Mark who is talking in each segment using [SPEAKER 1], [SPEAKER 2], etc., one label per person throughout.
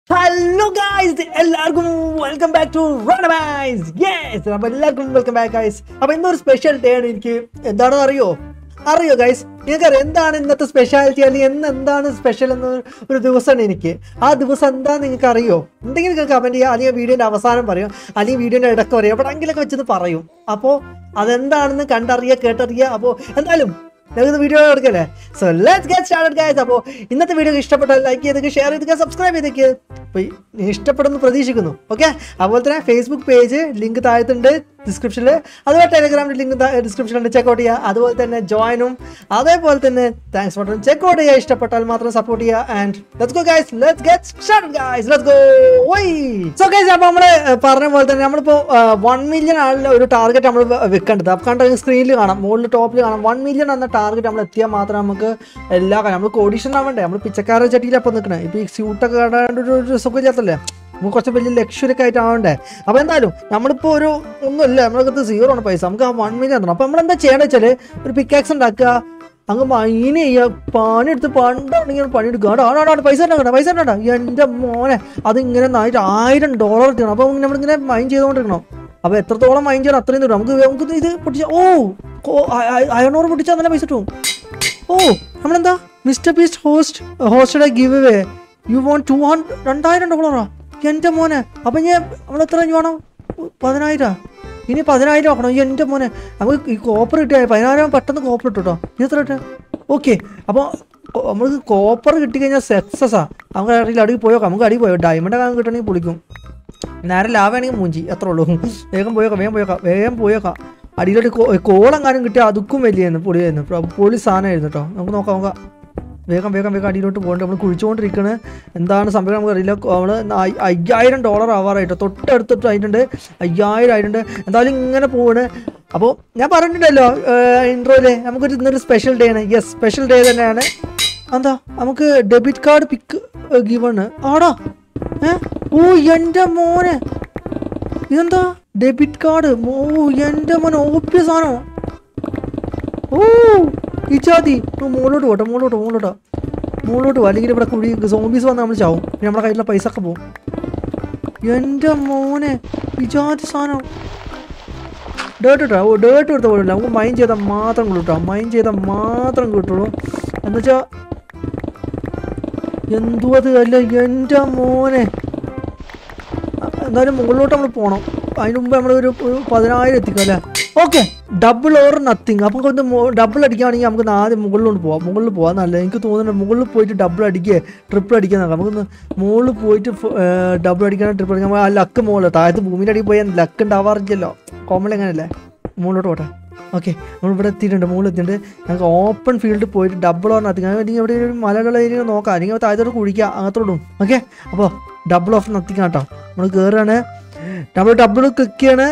[SPEAKER 1] Hello guys എല്ലാവർക്കും welcome back to റണമൈസ് yes അപ്പൊ എല്ലാവർക്കും വെൽക്കം ബാക്ക് ഗൈസ് അപ്പൊ ഇന്നൊരു സ്പെഷ്യൽ ഡേ ആണ് എനിക്ക് എന്താണെന്ന് അറിയോ അറിയോ ഗൈസ് നിങ്ങൾക്കറിയാം എന്താണ് ഇന്നത്തെ സ്പെഷ്യാലിറ്റി അല്ലെങ്കിൽ എന്ന് എന്താണ് സ്പെഷ്യൽ എന്ന ഒരു ദിവസമാണ് എനിക്ക് ആ ദിവസം എന്താണെന്ന് നിങ്ങൾക്ക് അറിയോ എന്തെങ്കിലും നിങ്ങൾക്ക് കമന്റ് ചെയ്യുക അല്ലെങ്കിൽ വീഡിയോന്റെ അവസാനം പറയും അല്ലെങ്കിൽ വീഡിയോന്റെ ഇടയ്ക്ക് പറയും എവിടെയെങ്കിലൊക്കെ വെച്ചത് പറയും അപ്പോൾ അതെന്താണെന്ന് കണ്ടറിയുക കേട്ടറിയുക അപ്പോൾ എന്തായാലും നമുക്ക് വീഡിയോ എടുക്കല്ലേ so let's get started guys അപ്പോൾ ഇന്നത്തെ വീഡിയോ ഇഷ്ടപ്പെട്ടാൽ ലൈക്ക് ചെയ്തേക്ക് ഷെയർ ചെയ്തേക്ക് സബ്സ്ക്രൈബ് ചെയ്തേക്ക് അപ്പോൾ ഇഷ്ടപ്പെടുന്നു പ്രതീക്ഷിക്കുന്നു ഓക്കെ അതുപോലെ തന്നെ ഫേസ്ബുക്ക് പേജ് ലിങ്ക് താഴത്തുണ്ട് ഡിസ്ക്രിപ്ഷനിൽ അതുപോലെ ടെലിഗ്രാമിൻ്റെ ലിങ്ക് ഡിസ്ക്രിപ്ഷനിൽ ചെക്കൗട്ട് ചെയ്യുക അതുപോലെ തന്നെ ജോയിനും അതേപോലെ തന്നെ താങ്ക്സ് ഫോർ ചെക്കൗട്ട് ചെയ്യുക ഇഷ്ടപ്പെട്ടാൽ മാത്രം സപ്പോർട്ട് ചെയ്യുക and let's go guys let's get started guys let's go why so guys അപ്പോൾ നമ്മൾ പറഞ്ഞ പോലെ തന്നെ നമ്മളിപ്പോൾ വൺ മില്യൺ ആളുടെ ഒരു ടാർഗറ്റ് നമ്മൾ വെക്കേണ്ടത് അപ്പോൾ കണ്ട സ്ക്രീനിൽ കാണാം മുകളിൽ ടോപ്പിൽ കാണാം വൺ മില്യൺ എന്ന ടാർഗറ്റ് നമ്മൾ എത്തിയാൽ മാത്രം നമുക്ക് എല്ലാ കാര്യം നമ്മൾ കോഡീഷൻ ആവണ്ടേ നമ്മൾ പിച്ചക്കാര ചട്ടിയിലപ്പം നിൽക്കണേ ഇപ്പോൾ ഈ സ്യൂട്ടൊക്കെ കാണാണ്ട് ഒരു ഒരു സുഖമില്ലാത്തല്ലേ നമുക്ക് കുറച്ച് വലിയ ലക്ഷറി ഒക്കെ ആയിട്ട് ആവണ്ടേ അപ്പോൾ എന്തായാലും നമ്മളിപ്പോൾ ഒരു ഒന്നുമില്ല നമ്മളകത്ത് സീറോ ആണ് പൈസ നമുക്ക് ആ വൺ മില്യൺ തരണം അപ്പോൾ നമ്മൾ എന്താ ചെയ്യേണ്ടത് വെച്ചാൽ ഒരു പിക്കാക്സ് ഉണ്ടാക്കുക അങ്ങ് മൈന് ചെയ്യുക പണിയെടുത്ത് പണ്ടാണെങ്കിൽ പണിയെടുക്കുക ആടോ ആടോ ആടോ പൈസ ഉണ്ടാക്കണ്ട പൈസ ഉണ്ടാ എൻ്റെ മോനെ അതിങ്ങനെ നായിട്ട് ആയിരം ഡോളർ കിട്ടണം അപ്പോൾ നമ്മളിങ്ങനെ മൈൻ ചെയ്തുകൊണ്ടിരിക്കണം അപ്പോൾ എത്രത്തോളം മൈൻ ചെയ്യണം അത്രയും തരും നമുക്ക് നമുക്ക് ഇത് പൊട്ടിച്ച ഓ അയണൂറ് പൊട്ടിച്ചാൽ നല്ല പൈസ കിട്ടും ഓ നമ്മളെന്താ mister Beast host hosted give away you won't two hundred രണ്ടായിരം ഡോളറാ എൻ്റെ മോനെ അപ്പം ഞാൻ നമ്മൾ എത്ര വേണം പതിനായിരം ഇനി പതിനായിരം ആക്കണം എൻ്റെ മോനെ നമുക്ക് ഈ കോപ്പർ കിട്ടിയ പതിനായിരം പെട്ടെന്ന് കോപ്പർ ഇട്ടു കേട്ടോ ഇത് എത്ര ഇട്ട് ഓക്കെ അപ്പോൾ നമ്മൾക്ക് കോപ്പർ കിട്ടിക്കഴിഞ്ഞാൽ സക്സസ്സാ നമുക്ക് അറിയില്ല അടിയിൽ പോയോക്കാം നമുക്ക് അടി പോയോ ഡയമണ്ട് കാണാൻ കിട്ടണമെങ്കിൽ പൊളിക്കും നേരെ ലാവാണെങ്കിൽ മൂഞ്ചി അത്രേ ഉള്ളൂ വേഗം പോയേക്കാം വേഗം പോയേക്കാം വേഗം പോയേക്കാം അടിയിലോട്ട് കോളെങ്ങാനും കിട്ടിയാൽ അതുക്കും വലിയായിരുന്നു പൊളിയായിരുന്നു പൊളി സാധനമായിരുന്നു കേട്ടോ നമുക്ക് നോക്കാം നോക്കാം വേഗം വേഗം വേഗം അടിയിലോട്ട് പോകണ്ട നമ്മൾ കുഴിച്ചുകൊണ്ടിരിക്കണ് എന്താണ് സംഭവം നമുക്ക് അറിയില്ല നമ്മൾ അയ്യായിരം ഡോളർ ആവാറായിട്ടോ തൊട്ടടുത്തിട്ട് ആയിട്ടുണ്ട് അയ്യായിരം ആയിട്ടുണ്ട് എന്തായാലും ഇങ്ങനെ പോവാണ് അപ്പോൾ ഞാൻ പറഞ്ഞിട്ടുണ്ടല്ലോ ഇൻട്രോയില് നമുക്കൊരു ഇന്നൊരു സ്പെഷ്യൽ ഡേ ആണ് യെസ് സ്പെഷ്യൽ ഡേ തന്നെയാണ് എന്താ നമുക്ക് ഡെബിറ്റ് കാർഡ് പിക്ക് ഗിവണ് ആടാ ഏ ഓ എൻ്റെ മോനെ ഇതെന്താ ഡെബിറ്റ് കാർഡ് ഓ എൻ്റെ മോനെ ഓപ്പിയ സാധനം ഓ ഈ ചാതി മുകളിലോട്ട് പോട്ടെ മുകളിലോട്ട് മുകളിലോട്ടോ മുകളിലോട്ട് പോകും അല്ലെങ്കിൽ ഇവിടെ കുഴി സോംബീസ് വന്ന് നമ്മൾ ചാവും പിന്നെ നമ്മുടെ കയ്യിലുള്ള പൈസ ഒക്കെ പോകും എൻ്റെ മോനെ ഈ ജാതി സാധനം ഡേർട്ട് ഇട്ടാ ഓ ഡേർട്ട് കൊടുത്ത പോലില്ല നമുക്ക് മൈൻ ചെയ്താൽ മാത്രം കിട്ടും മൈൻ ചെയ്താൽ മാത്രം കിട്ടുള്ളൂ എന്നുവെച്ചാൽ എന്തു അത് അല്ല എൻ്റെ മോനെ എന്തായാലും മുകളിലോട്ട് നമ്മൾ പോകണം അതിന് മുമ്പ് നമ്മൾ ഒരു ഒരു പതിനായിരം എത്തിക്കും അല്ലേ ഓക്കെ ഡബിൾ ഓർ നത്തിങ് അപ്പം ഒന്ന് ഡബിൾ അടിക്കുകയാണെങ്കിൽ നമുക്ക് ആദ്യം മുകളിലോട്ട് പോവാം മുകളിൽ പോകാൻ നല്ലത് എനിക്ക് തോന്നുന്നുണ്ട് മുകളിൽ പോയിട്ട് ഡബിൾ അടിക്കുക ട്രിപ്പിൾ അടിക്കാൻ നോക്കാം നമുക്കൊന്ന് മുകളിൽ പോയിട്ട് ഡബിൾ അടിക്കണം ട്രിപ്പിൾ അടിക്കാൻ ആ ലക്ക് മുകളിൽ താഴത്ത് ഭൂമിയുടെ അടിയിൽ പോയാൽ ലക്ക് ഉണ്ടാവാറില്ലല്ലോ കോമൺ എങ്ങനെയല്ലേ മുകളിലോട്ട് പോട്ടെ ഓക്കെ നമ്മൾ ഇവിടെ എത്തിയിട്ടുണ്ട് മുകളിൽ എത്തിയിട്ടുണ്ട് ഞങ്ങൾക്ക് ഓപ്പൺ ഫീൽഡിൽ പോയിട്ട് ഡബിൾ ഓർ നത്തിങ് അല്ലെങ്കിൽ ഇവിടെ ഒരു മലകളുള്ള ഏരിയ നോക്കാം അല്ലെങ്കിൽ താഴത്തോട്ട് കുഴിക്കുക അങ്ങനത്തോടും ഓക്കെ അപ്പോൾ ഡബിൾ ഓഫ് നത്തിങ് കേട്ടോ നമ്മൾ കയറുകയാണ് നമ്മൾ ഡബിൾ ക്ലിക്ക് ചെയ്യാണ്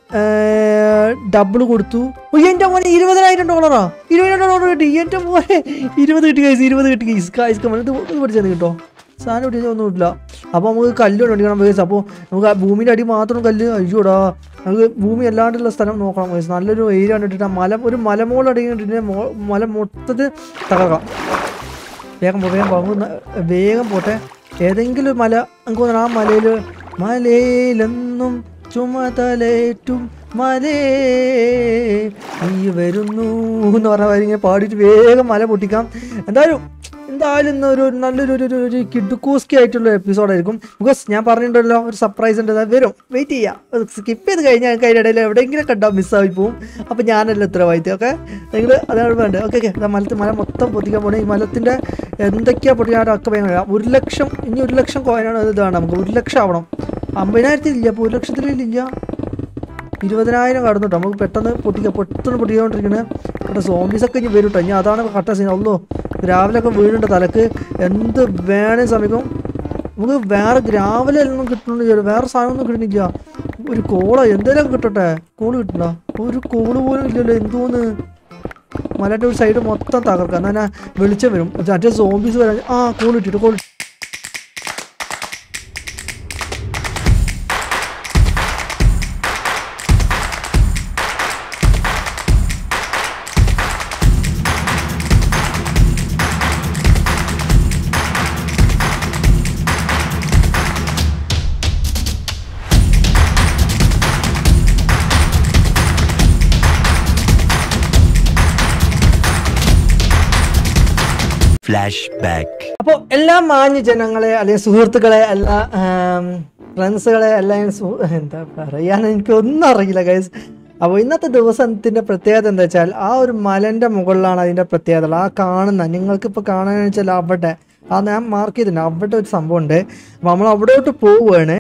[SPEAKER 1] ഡബിൾ കൊടുത്തു എൻ്റെ മോനെ ഇരുപതിനായിരം ഡോളറാ ഇരുപതിനായിരം ഡോളർ കിട്ടി എൻ്റെ മോനെ ഇരുപത് കിട്ടി കൈസ് ഇരുപത് കിട്ടി കൈസ് കായ്സ് കമ്മൽ ഇത് ഇത് പഠിച്ചത് കിട്ടോ സാധനം പിടിച്ചാൽ ഒന്നും ഇല്ല അപ്പോൾ നമുക്ക് കല്ല് കൊണ്ടിരിക്കണം വയസ്സ് അപ്പോൾ നമുക്ക് ആ ഭൂമിൻ്റെ അടി മാത്രം കല്ല് അയ്യോടാ നമുക്ക് ഭൂമി അല്ലാണ്ടുള്ള സ്ഥലം നോക്കണം വയസ്സ് നല്ലൊരു ഏരിയ കണ്ടിട്ട് ആ മല ഒരു മലമോളടി കണ്ടിട്ട് മല മൊത്തത്തിൽ തകർക്കാം വേഗം പോ വേഗം പോകുന്ന വേഗം പോട്ടെ ഏതെങ്കിലും ഒരു മല നമുക്ക് തോന്നണം ആ മലയിൽ മലയിലെന്നും ചുമതലേറ്റും മലേ നീ വരുന്നു എന്ന് പറഞ്ഞ കാര്യം ഇങ്ങനെ പാടിയിട്ട് വേഗം മല പൊട്ടിക്കാം എന്തായാലും എന്തായാലും ഇന്ന് ഒരു നല്ലൊരു ഒരു ഒരു കിഡുക്കൂസ്കി ആയിട്ടുള്ള എപ്പിസോഡായിരിക്കും ബിക്കോസ് ഞാൻ പറഞ്ഞിട്ടുണ്ടല്ലോ ഒരു സർപ്രൈസ് ഉണ്ട് അത് വരും വെയിറ്റ് ചെയ്യാം സ്കിപ്പ് ചെയ്ത് കഴിഞ്ഞാൽ ഞങ്ങൾക്ക് അതിൻ്റെ ഇടയിൽ എവിടെയെങ്കിലും കണ്ടാൽ മിസ്സായി പോവും അപ്പോൾ ഞാനല്ല ഉത്തരവാദിത്യം ഓക്കെ നിങ്ങൾ അതാണ് വേണ്ടത് ഓക്കെ ഓക്കെ മലത്ത് മല മൊത്തം പൊത്തിക്കാൻ പോകണം ഈ മലത്തിൻ്റെ എന്തൊക്കെയാണ് പൊട്ടിക്കാൻ ഒക്കെ ഭയങ്കര ഒരു ലക്ഷം ഇനി ഒരു ലക്ഷം കോയിനാണ് ഇതാണ് നമുക്ക് ഒരു ലക്ഷം ആവണം അമ്പതിനായിരത്തിൽ ഇല്ല അപ്പോൾ ഒരു ലക്ഷത്തിലില്ല ഇരുപതിനായിരം കടന്നു കേട്ടോ നമുക്ക് പെട്ടെന്ന് പൊട്ടിക്കുക പെട്ടെന്ന് പൊട്ടിക്കൊണ്ടിരിക്കുന്നത് കേട്ടോ സോംബീസ് ഒക്കെ ഇനി വരും കേട്ടോ ഇനി അതാണ് കട്ട സീൻ ഉള്ളൂ രാവിലെ ഒക്കെ വീഴുണ്ട് തലക്ക് എന്ത് വേണേ സമയം നമുക്ക് വേറെ ഗ്രാവലൊന്നും കിട്ടുന്നില്ല വേറെ സാധനമൊന്നും കിട്ടുന്നില്ല ഒരു കോള എന്തെങ്കിലും കിട്ടട്ടെ കോള് കിട്ടണ്ട ഒരു കോള് പോലും ഇല്ലല്ലോ എന്തോന്ന് മലയുടെ ഒരു സൈഡ് മൊത്തം തകർക്കാം എന്നാൽ വെളിച്ചം വരും മറ്റേ സോംബീസ് വരാൻ ആ കോൾ ഇട്ടിട്ട് കോൾ
[SPEAKER 2] Flashback.
[SPEAKER 1] അപ്പോൾ എല്ലാ മാന്യ ജനങ്ങളെ അല്ലെങ്കിൽ സുഹൃത്തുക്കളെ എല്ലാ ഫ്രണ്ട്സുകളെ എല്ലാം സു- എന്താ പറയാൻ എനിക്ക് ഒന്നും അറിയില്ല ഗൈസ് അപ്പോൾ ഇന്നത്തെ ദിവസത്തിൻ്റെ പ്രത്യേകത എന്താ വെച്ചാൽ ആ ഒരു മലൻ്റെ മുകളിലാണ് അതിൻ്റെ പ്രത്യേകത ആ കാണുന്ന നിങ്ങൾക്കിപ്പോൾ കാണാന്ന് വെച്ചാൽ അവിടെ ആ ഞാൻ മാർക്ക് ചെയ്തിട്ടുണ്ട് അവിടെ ഒരു സംഭവം ഉണ്ട് അപ്പോൾ നമ്മൾ അവിടോട്ട് പോവുകയാണ്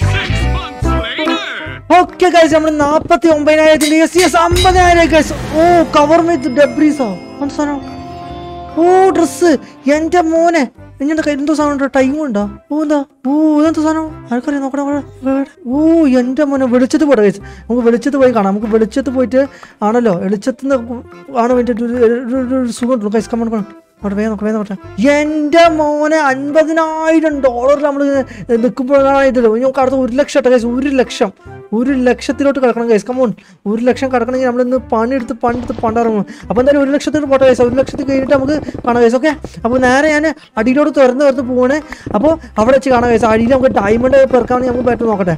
[SPEAKER 1] ഓക്കെ ഗൈസ് നമ്മൾ നാൽപ്പത്തി ഒമ്പതിനായിരത്തിന്റെ എസ് എസ് അമ്പതിനായിരം ഗൈസ് ഓ കവർ വിത്ത് ഡെബ്രീസോ എന്ത് സാധനം ഓ ഡ്രസ് എന്റെ മോനെ എന്റെ കയ്യിൽ എന്തോ സാധനം ടൈം ഉണ്ടോ ഓ എന്താ ഓ ഇതെന്താ സാധനം ആർക്കറിയാം നോക്കണേ നോക്കണേ. ഇവിടെ. ഓ എന്റെ മോനെ വെളിച്ചത്ത് പോട്ടെ guys. നമുക്ക് വെളിച്ചത്ത് പോയി കാണാം നമുക്ക് വെളിച്ചത്ത് പോയിട്ട് ആണല്ലോ വെളിച്ചത്ത് നിന്ന് ആണ് വേണ്ടിയിട്ട് ഒരു- ഒരു- ഒരു- ഒരു സുഖം ഉണ്ടല്ലോ കൈസ് കമ്മൺ അവിടെ വേഗം നോക്കാം വേഗം നോക്കട്ടെ എന്റെ മോനെ അൻപതിനായിരം ഡോളർ നമ്മൾ നിൽക്കുമ്പോഴായിട്ടല്ലോ നമുക്ക് അടുത്ത ഒരു ലക്ഷം കേട്ടോ കൈസ് ഒരു ലക്ഷം ഒരു ലക്ഷത്തിലോട്ട് കിടക്കണം കൈസ് കമോൺ ഒരു ലക്ഷം കിടക്കണമെങ്കിൽ നമ്മളിന്ന് പണിയെടുത്ത് പണിയെടുത്ത് പണ്ടിറങ്ങും അപ്പോൾ എന്തായാലും ഒരു ലക്ഷത്തിൽ പോട്ടെ കൈസ് ഒരു ലക്ഷത്തിൽ കഴിഞ്ഞിട്ട് നമുക്ക് കാണാം കൈസ് ഓക്കെ അപ്പോൾ നേരെ ഞാൻ അടിയിലോട്ട് തുറന്ന് തുറന്ന് പോവാണ് അപ്പോൾ അവിടെ വെച്ച് കാണാം കൈസ് അടിയിൽ നമുക്ക് ഡയമണ്ട് പെറുക്കാണെങ്കിൽ നമുക്ക് പറ്റും നോക്കട്ടെ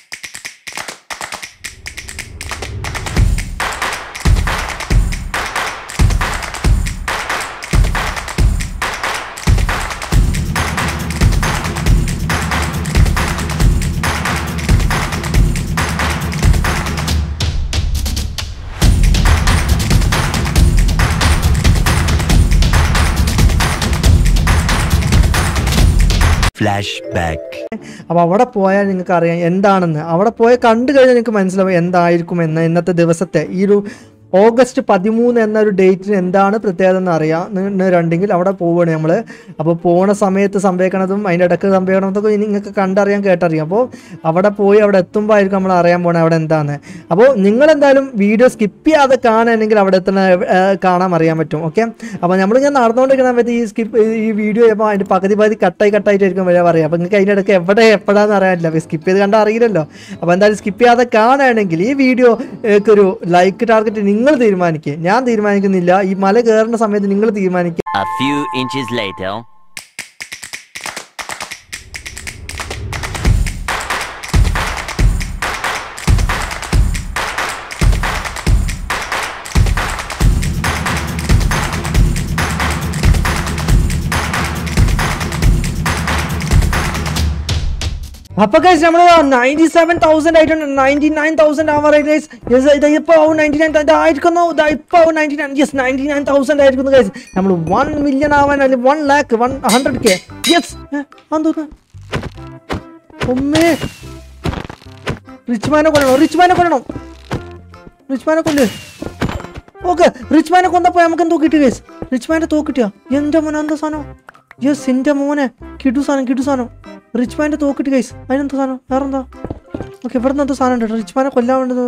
[SPEAKER 2] Flashback.
[SPEAKER 1] അപ്പോൾ അവിടെ പോയാൽ നിങ്ങൾക്ക് അറിയാം എന്താണെന്ന് അവിടെ പോയാൽ കണ്ടു കഴിഞ്ഞാൽ നിങ്ങൾക്ക് മനസ്സിലാവും എന്തായിരിക്കും എന്ന് ഇന്നത്തെ ദിവസത്തെ ഈ ഒരു ഓഗസ്റ്റ് പതിമൂന്ന് എന്നൊരു ഡേറ്റിന് എന്താണ് പ്രത്യേകത എന്ന് അറിയാം രണ്ടെങ്കിൽ അവിടെ പോവുകയാണ് നമ്മൾ അപ്പോൾ പോണ സമയത്ത് സംഭവിക്കണതും അതിൻ്റെ ഇടയ്ക്ക് സംഭവിക്കണതൊക്കെ ഇനി നിങ്ങൾക്ക് കണ്ടറിയാൻ കേട്ടറിയാം അപ്പോൾ അവിടെ പോയി അവിടെ എത്തുമ്പോൾ ആയിരിക്കും നമ്മൾ അറിയാൻ പോണേ അവിടെ എന്താണ് അപ്പോൾ നിങ്ങൾ എന്തായാലും വീഡിയോ സ്കിപ്പ് ചെയ്യാതെ കാണുകയാണെങ്കിൽ അവിടെ എത്തുന്ന ഏർ, കാണാൻ അറിയാൻ പറ്റും ഓക്കെ അപ്പോൾ നമ്മളിങ്ങനെ നടന്നുകൊണ്ടിരിക്കുന്ന സമയത്ത് ഈ സ്കിപ്പ് ഈ വീഡിയോ ചെയ്യുമ്പോൾ അതിൻ്റെ പകുതി പകുതി കട്ടായി കട്ടായിട്ടായിരിക്കും വരെ പറയുക അപ്പോൾ നിങ്ങൾക്ക് അതിൻ്റെ ഇടയ്ക്ക് എവിടെ എപ്പോഴാന്ന് അറിയാനില്ല സ്കിപ്പ് ചെയ്ത് കണ്ടാൽ അറിയില്ലല്ലോ അപ്പോൾ എന്തായാലും സ്കിപ്പ് ചെയ്യാതെ കാണുകയാണെങ്കിൽ ഈ വീഡിയോ ഒരു ലൈക്ക് ടാർഗറ്റ് നിങ്ങൾ തീരുമാനിക്കുക ഞാൻ തീരുമാനിക്കുന്നില്ല ഈ മല കയറുന്ന സമയത്ത് നിങ്ങൾ തീരുമാനിക്കുക
[SPEAKER 2] A few inches later.
[SPEAKER 1] അപ്പൊ ഗൈസ് നമ്മൾ നയൻറ്റി സെവൻ തൗസൻഡ് ആയിട്ടുണ്ട് നയൻറ്റി നയൻ തൗസൻഡ് ആവാറായിട്ട് ഗൈസ് യെസ് ഇത് ഇപ്പോൾ ആവും നയൻറ്റി നയൻ ആയിരിക്കുന്നു ഇതാ ഇപ്പോൾ ആവും ninety nine yes ninety nine thousand ആയിരിക്കുന്നു ഗൈസ് നമ്മൾ വൺ മില്യൺ ആവാൻ അല്ലെങ്കിൽ one lakh one hundred K yes തോന്നുന്നു ഒമ്മേ റിച്ച്മാനെ കൊല്ലണം റിച്ച്മാനെ കൊല്ലണം റിച്ച്മാനെ കൊല്ല് ഓക്കെ റിച്ച്മാനെ കൊന്നപ്പോ നമുക്ക് എന്തോ കിട്ടി ഗൈസ് റിച്ച്മാന്റെ തോ കിട്ടിയാ എന്റെ മോനെ എന്താ സാധനം യെസ് എന്റെ മോനെ കിടു സാധനം കിടു സാധനം റിച്ച്മാന്റെ തോ കിട്ടി ഗൈസ് അതിനെന്താ സാധനം വേറെന്താ ഓക്കെ ഇവിടെ നിന്ന് എന്തോ സാധനം ഉണ്ട് റിച്ച്മാനെ കൊല്ലാൻ വേണ്ടത്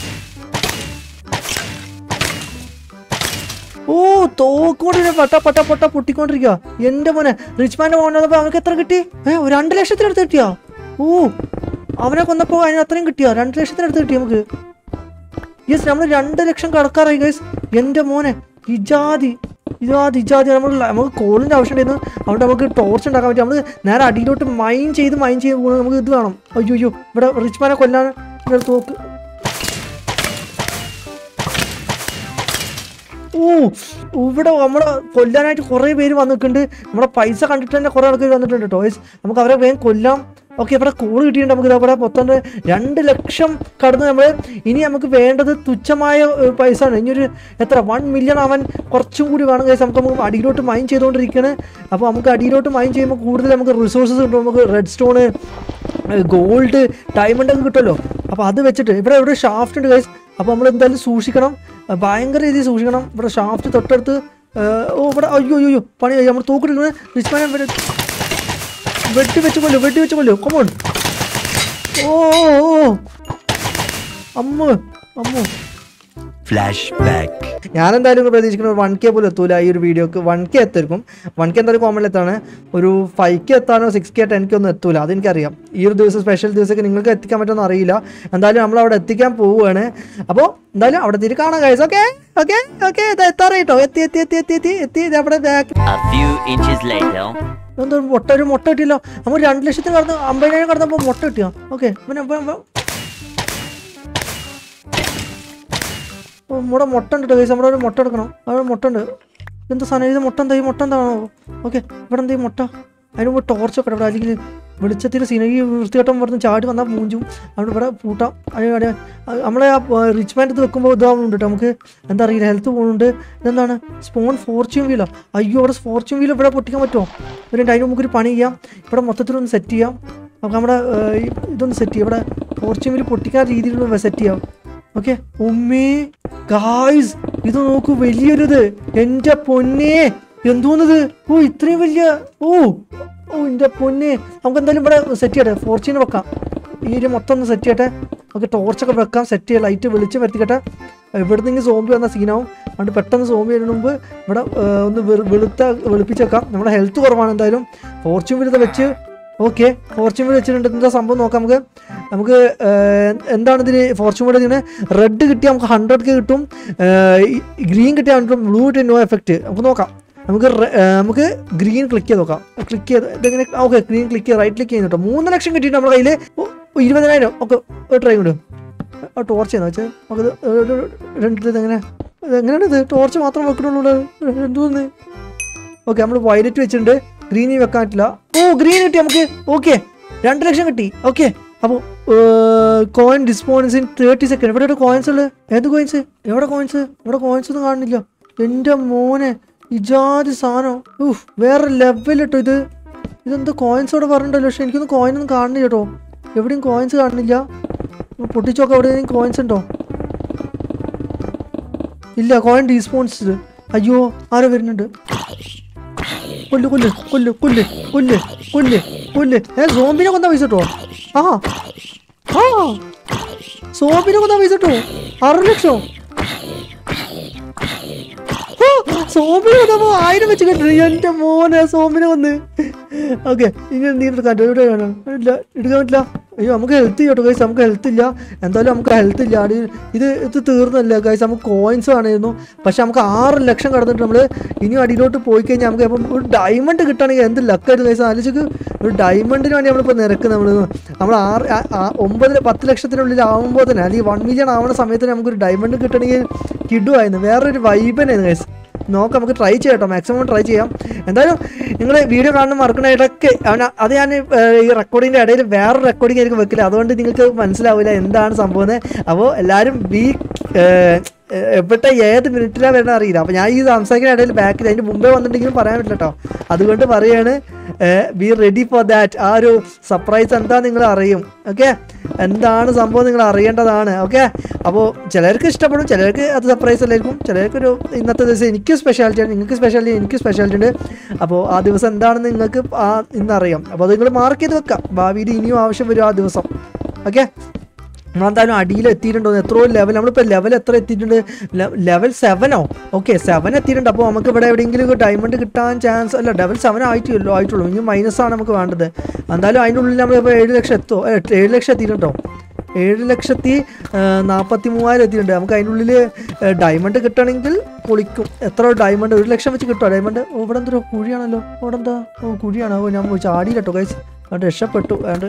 [SPEAKER 1] ഓ തോക്കോടി പട്ട പട്ട പട്ട പൊട്ടിക്കൊണ്ടിരിക്കുക എന്റെ മോനെ റിച്ച്മാന്റെ മോനെ വന്നപ്പോ അവനക്ക് എത്ര കിട്ടി ഏ ഒരു രണ്ട് ലക്ഷത്തിനടുത്ത് കിട്ടിയാ ഓ അവനെ കൊന്നപ്പോ അതിന് അത്രയും കിട്ടിയാ രണ്ട് ലക്ഷത്തിനടുത്ത് കിട്ടി നമുക്ക് യെസ് നമ്മൾ രണ്ട് ലക്ഷം കടക്കാറായി ഗൈസ് എൻ്റെ മോനെ ഇജാതി ഇജാതി ഇജാതി നമ്മൾ നമുക്ക് കോളിൻ്റെ ആവശ്യം ഉണ്ടായിരുന്നു അതുകൊണ്ട് നമുക്ക് ടോർച്ച് ഉണ്ടാക്കാൻ പറ്റും നമ്മൾ നേരെ അടിയിലോട്ട് മൈൻ ചെയ്ത് മൈൻ ചെയ്ത് പോകുന്നത് നമുക്ക് ഇത് വേണം അയ്യോ അയ്യോ ഇവിടെ റിച്ച്മാനെ കൊല്ലാൻ ഇവിടെ തോക്ക് ഓ ഇവിടെ നമ്മളെ കൊല്ലാനായിട്ട് കുറേ പേര് വന്നിട്ടുണ്ട് നമ്മുടെ പൈസ കണ്ടിട്ട് തന്നെ കുറേ ആൾക്കാർ വന്നിട്ടുണ്ട് കേട്ടോ Guys, നമുക്ക് അവരെ വേഗം കൊല്ലാം ഓക്കെ ഇവിടെ കോൾ കിട്ടിയിട്ടുണ്ട് നമുക്ക് ഇവിടെ മൊത്തം രണ്ട് ലക്ഷം കടന്ന് നമ്മൾ ഇനി നമുക്ക് വേണ്ടത് തുച്ഛമായ ഏർ, പൈസ ആണ് ഇനി ഒരു എത്ര വൺ മില്യൺ ആവാൻ കുറച്ചും കൂടി വേണം കേസ് നമുക്ക് നമുക്ക് അടിയിലോട്ട് മൈൻ ചെയ്തുകൊണ്ടിരിക്കുകയാണ് അപ്പോൾ നമുക്ക് അടിയിലോട്ട് മൈൻ ചെയ്യുമ്പോൾ കൂടുതൽ നമുക്ക് റിസോഴ്സസ് കിട്ടും നമുക്ക് റെഡ് സ്റ്റോണ് ഗോൾഡ് ഡയമണ്ട് ഒക്കെ കിട്ടുമല്ലോ അപ്പോൾ അത് വെച്ചിട്ട് ഇവിടെ ഇവിടെ ഷാഫ്റ്റ് ഉണ്ട് ഗൈസ് അപ്പോൾ നമ്മൾ എന്തായാലും സൂക്ഷിക്കണം അഹ് ഭയങ്കര രീതിയിൽ സൂക്ഷിക്കണം ഇവിടെ ഷാഫ്റ്റ് തൊട്ടടുത്ത് ഏഹ്, ഓ ഇവിടെ അയ്യോ അയ്യോ അയ്യോ പണി കഴിയും. നമ്മൾ തൂക്കിട്ട് റിച്ച്മാനെ വെട്ടി വെച്ച് കൊല്ലോ വെട്ടി വെച്ച് കൊല്ലോ കൊമോൺ ഓ ഓ, ഓ. അമ്മ അമ്മ
[SPEAKER 2] Flashback.
[SPEAKER 1] ഞാൻ എന്തായാലും പ്രതീക്ഷിക്കുന്നത് വൺ കെ പോലും എത്തൂല ഈ ഒരു വീഡിയോക്ക് വൺ കെ എത്തിരിക്കും വൺ കെ എന്തായാലും കോമൺ എത്താണ് ഒരു ഫൈവ് കെ എത്താനോ സിക്സ് കെ ടെൻ കെ ഒന്നും എത്തൂല അതെനിക്കറിയാം ഈ ഒരു ദിവസം സ്പെഷ്യൽ ദിവസമൊക്കെ നിങ്ങൾക്ക് എത്തിക്കാൻ പറ്റുമെന്ന് അറിയില്ല എന്തായാലും നമ്മൾ അവിടെ എത്തിക്കാൻ പോവുകയാണ് അപ്പോൾ എന്തായാലും അവിടെ തിരി കാണാം കഴിച്ചു ഓക്കെ ഓക്കെ ഓക്കെ എത്താറായിട്ടോ എത്തി എത്തി എത്തി എത്തി എത്തി എത്തി ഇത് അവിടെ back.
[SPEAKER 2] A few inches later.
[SPEAKER 1] എന്തോ മുട്ട ഒരു മുട്ട കിട്ടിയല്ലോ നമ്മൾ രണ്ട് ലക്ഷത്തിന് കടന്ന് അമ്പതിനായിരം കടന്നപ്പോൾ മുട്ട കിട്ടിയോ ഓക്കെ പിന്നെ ഇപ്പൊ- ഇപ്പൊ- ഓ, നമ്മുടെ മുട്ട ഉണ്ട് കേട്ടോ നമ്മുടെ ഒരു മുട്ട എടുക്കണം അവിടെ മുട്ട ഉണ്ട് എന്താ സാധനം ഇത് മുട്ട എന്താ ഈ മുട്ട എന്താണോ ഓക്കെ ഇവിടെ എന്താ ഈ മുട്ട അതിന് മുമ്പ് ടോർച്ചൊക്കെ ഇവിടെ അല്ലെങ്കിൽ വെളിച്ചത്തിൽ സീനറി വൃത്തികെട്ടം പറഞ്ഞ് ചാടി വന്നാൽ മൂഞ്ചും അവിടെ ഇവിടെ പൂട്ടാം അതിന് അവിടെ അത് നമ്മളെ ആ റിച്ച് മാൻ്റെ വെക്കുമ്പോൾ ഇതാവുന്നുണ്ട് കേട്ടോ നമുക്ക് എന്താ അറിയില്ല ഹെൽത്ത് പോകുന്നുണ്ട് ഇതെന്താണ് സ്പോൺ ഫോർച്യൂൺ വീലോ അയ്യോ അവിടെ ഫോർച്യൂൺ വീൽ ഇവിടെ പൊട്ടിക്കാൻ പറ്റുമോ ഒരു അതിന് നമുക്കൊരു പണി ചെയ്യാം ഇവിടെ മൊത്തത്തിലൊന്ന് സെറ്റ് ചെയ്യാം നമുക്ക് നമ്മുടെ ഏർ, ഈ ഇതൊന്ന് സെറ്റ് ചെയ്യാം ഇവിടെ ഫോർച്യൂൺ വീൽ പൊട്ടിക്കാൻ രീതിയിലൊന്ന് സെറ്റ് ചെയ്യാം ഓക്കെ ഉമ്മേ ഗായ്സ് ഇത് നോക്കൂ വലിയൊരിത് എൻ്റെ പൊന്നേ എന്തോന്നത് ഓ ഇത്രയും വലിയ ഓ ഓ എൻ്റെ പൊന്നെ നമുക്ക് എന്തായാലും ഇവിടെ സെറ്റ് ചെയ്യട്ടെ ഫോർച്യൂൺ വെക്കാം ഈ ഒരു മൊത്തം ഒന്ന് സെറ്റ് ചെയ്യട്ടെ നമുക്ക് ടോർച്ചൊക്കെ വെക്കാം സെറ്റ് ചെയ്യാം ലൈറ്റ് വെളിച്ചം വരുത്തിക്കട്ടെ ഇവിടെ നിന്ന് സോംബി വന്ന സീനാവും അതുകൊണ്ട് പെട്ടെന്ന് സോംബി വരുന്നതിന് മുമ്പ് ഇവിടെ ഏർ, ഒന്ന് വെറു- വെളുത്ത വെളുപ്പിച്ചേക്കാം നമ്മുടെ ഹെൽത്ത് കുറവാണ് എന്തായാലും ഫോർച്യൂൺ വിരുദ്ധ വെച്ച് ഓക്കെ ഫോർച്യൂൺ വീട് വെച്ചിട്ടുണ്ട് എന്താ സംഭവം നോക്കാം നമുക്ക് നമുക്ക് ഏർ, എന്താണ് ഇതിന് ഫോർച്യൂൺ വീട് ഇങ്ങനെ റെഡ് കിട്ടിയാൽ നമുക്ക് ഹൺഡ്രഡ് കെ കിട്ടും ഗ്രീൻ കിട്ടിയാൽ കിട്ടും ബ്ലൂ കിട്ടിയ നോ എഫക്റ്റ് നമുക്ക് നോക്കാം നമുക്ക് റെ- ഏർ, നമുക്ക് ഗ്രീൻ ക്ലിക്ക് ചെയ്ത് നോക്കാം ക്ലിക്ക് ചെയ്ത് ഇതെങ്ങനെ ഓക്കെ ഗ്രീൻ ക്ലിക്ക് ചെയ്ത് റൈറ്റ് ക്ലിക്ക് ചെയ്യുന്നുട്ടോ മൂന്ന് ലക്ഷം കിട്ടിയിട്ട് നമ്മുടെ കയ്യിൽ ഇരുപതിനായിരം ഒക്കെ ട്രൈ ഉണ്ട് ആ ടോർച്ച് ചെയ്യുന്ന വെച്ചാൽ നമുക്കിത് ഒരു രണ്ട് ഇതെങ്ങനെ എങ്ങനെയാണ് ഇത് ടോർച്ച് മാത്രം വെക്കണുള്ളൂ എന്തോന്ന് ഓക്കെ നമ്മൾ വയലറ്റ് വെച്ചിട്ടുണ്ട് ഗ്രീൻ വെക്കാൻ പറ്റില്ല ഓ ഗ്രീൻ കിട്ടി നമുക്ക് ഓക്കെ രണ്ട് ലക്ഷം കിട്ടി ഓക്കെ അപ്പോൾ coin despawns in thirty second ഇവിടെ ഒരു കോയിൻസ് ഉള്ളത് ഏത് കോയിൻസ് എവിടെ കോയിൻസ് ഇവിടെ കോയിൻസ് ഒന്നും കാണുന്നില്ല എൻ്റെ മോനെ ഇജാതി സാധനം ഊഹ് വേറെ ലെവൽ കേട്ടോ ഇത് ഇതെന്ത് കോയിൻസ് അവിടെ പറഞ്ഞിട്ടല്ലോ പക്ഷെ എനിക്കൊന്നും കോയിനൊന്നും കാണുന്നില്ല കേട്ടോ എവിടെയും കോയിൻസ് കാണുന്നില്ല പൊട്ടിച്ചോക്കെ എവിടെയെങ്കിലും കോയിൻസ് ഉണ്ടോ ഇല്ല കോയിൻ ഡീസ്പോൺസ് അയ്യോ ആരോ വരുന്നുണ്ട് കൊല്ല് കൊല്ല് കൊല്ല് കൊല്ല് കൊല്ല് കൊല്ല് കൊല്ല് ഏ സോംബിനെ കൊന്നാ പൈസ കിട്ടോ ആ ആ സോംബിനെ കൊന്നാ പൈസ കിട്ടോ ആറ് ലക്ഷം ആ, സോംബിനെ കൊന്നപ്പോ ആയിരം വെച്ച് കിട്ടും എന്റെ മോനെ സോംബിനെ കൊന്ന് ഓക്കെ ഇനി നീ എടുക്കാൻ ഇവിടെ വേണം ഇല്ല എടുക്കാൻ പറ്റില്ല അയ്യോ നമുക്ക് ഹെൽത്ത് ചെയ്യട്ടോ ഗൈസ് നമുക്ക് ഹെൽത്ത് ഇല്ല എന്തായാലും നമുക്ക് ഹെൽത്ത് ഇല്ല അത് ഇത് ഇത് തീർന്നല്ല ഗൈസ് നമുക്ക് കോയിൻസ് വേണമായിരുന്നു പക്ഷെ നമുക്ക് ആറ് ലക്ഷം കടന്നിട്ട് നമ്മൾ ഇനി അടിയിലോട്ട് പോയി കഴിഞ്ഞാൽ നമുക്ക് ഇപ്പം ഒരു ഡയമണ്ട് കിട്ടുകയാണെങ്കിൽ എന്ത് ലക്കായിരുന്നു ഗൈസ് ആലോചിക്ക് ഒരു ഡയമണ്ടിന് വേണ്ടി നമ്മളിപ്പോൾ നിരക്ക് നമ്മൾ നമ്മൾ ആറ് ആ- ആ ഒമ്പത് പത്ത് ലക്ഷത്തിനുള്ളിൽ ആകുമ്പോൾ തന്നെ അല്ലെങ്കിൽ വൺ മില്യൺ ആവുന്ന സമയത്ത് നമുക്കൊരു ഡയമണ്ട് കിട്ടണമെങ്കിൽ കിടുമായിരുന്നു വേറൊരു വൈബനായിരുന്നു ഗൈസ് നോക്കാം നമുക്ക് ട്രൈ ചെയ്യാം കേട്ടോ മാക്സിമം ട്രൈ ചെയ്യാം എന്തായാലും നിങ്ങൾ വീഡിയോ കാണുന്ന മറക്കണ ഇടയ്ക്ക് അവന അത് ഞാൻ ഏർ, ഈ റെക്കോർഡിൻ്റെ ഇടയിൽ വേറെ റെക്കോർഡിംഗ് ആയിരിക്കും വെക്കില്ല അതുകൊണ്ട് നിങ്ങൾക്ക് മനസ്സിലാവില്ല എന്താണ് സംഭവം അപ്പോൾ എല്ലാവരും ബി എവിടെ ഏത് മിനിറ്റിലാണ് വരുന്നത് അറിയില്ല അപ്പോൾ ഞാൻ ഈ സംസാരിക്കുന്ന ഇടയിൽ ബാക്കിൽ അതിൻ്റെ മുമ്പേ വന്നിട്ടുണ്ടെങ്കിലും പറയാൻ പറ്റില്ല കേട്ടോ അതുകൊണ്ട് പറയാണ് ബി റെഡി ഫോർ ദാറ്റ് ആ ഒരു സർപ്രൈസ് എന്താ നിങ്ങൾ അറിയും ഓക്കെ എന്താണ് സംഭവം നിങ്ങൾ അറിയേണ്ടതാണ് ഓക്കെ അപ്പോൾ ചിലർക്ക് ഇഷ്ടപ്പെടും ചിലർക്ക് അത് സർപ്രൈസ് അല്ലായിരിക്കും ചിലർക്കൊരു ഇന്നത്തെ ദിവസം എനിക്ക് സ്പെഷ്യാലിറ്റി ആണ് നിങ്ങൾക്ക് സ്പെഷ്യാലിറ്റി എനിക്ക് സ്പെഷ്യാലിറ്റി ഉണ്ട് അപ്പോൾ ആ ദിവസം എന്താണെന്ന് നിങ്ങൾക്ക് ആ ഇന്നറിയാം അപ്പോൾ അത് നിങ്ങൾ മാർക്ക് ചെയ്ത് വെക്കാം ഭാവിയിൽ ഇനിയും ആവശ്യം വരും ആ ദിവസം ഓക്കെ നമ്മളെന്തായാലും അടിയിൽ എത്തിയിട്ടുണ്ടോ എത്രയോ ലെവൽ നമ്മളിപ്പോൾ ലെവൽ എത്ര എത്തിയിട്ടുണ്ട് ലെവൽ സെവനോ ഓക്കെ സെവൻ എത്തിയിട്ടുണ്ട് അപ്പോൾ നമുക്ക് ഇവിടെ എവിടെയെങ്കിലും ഒരു ഡയമണ്ട് കിട്ടാൻ ചാൻസ് അല്ല ലെവൽ സെവൻ ആയിട്ടുള്ളൂ ആയിട്ടുള്ളൂ ഇനി മൈനസ് ആണ് നമുക്ക് വേണ്ടത് എന്തായാലും അതിൻ്റെ ഉള്ളിൽ നമ്മളിപ്പോൾ ഏഴ് ലക്ഷം എത്തോ ഏ, ഏഴ് ലക്ഷം എത്തിയിട്ടുണ്ടോ ഏഴ് ലക്ഷത്തി നാൽപ്പത്തി മൂവായിരം എത്തിയിട്ടുണ്ട് നമുക്ക് അതിൻ്റെ ഉള്ളിൽ ഡയമണ്ട് കിട്ടണമെങ്കിൽ പൊളിക്കും എത്ര ഡയമണ്ട് ഒരു ലക്ഷം വെച്ച് കിട്ടുമോ ഡയമണ്ട് ഓ ഇവിടെ എന്തോ കുഴിയാണല്ലോ ഇവിടെ എന്താ ഓ കുഴിയാണ് ഓ ഞാൻ ചാടിയില്ല കേട്ടോ കൈസ് അതുകൊണ്ട് രക്ഷപ്പെട്ടു അതുകൊണ്ട്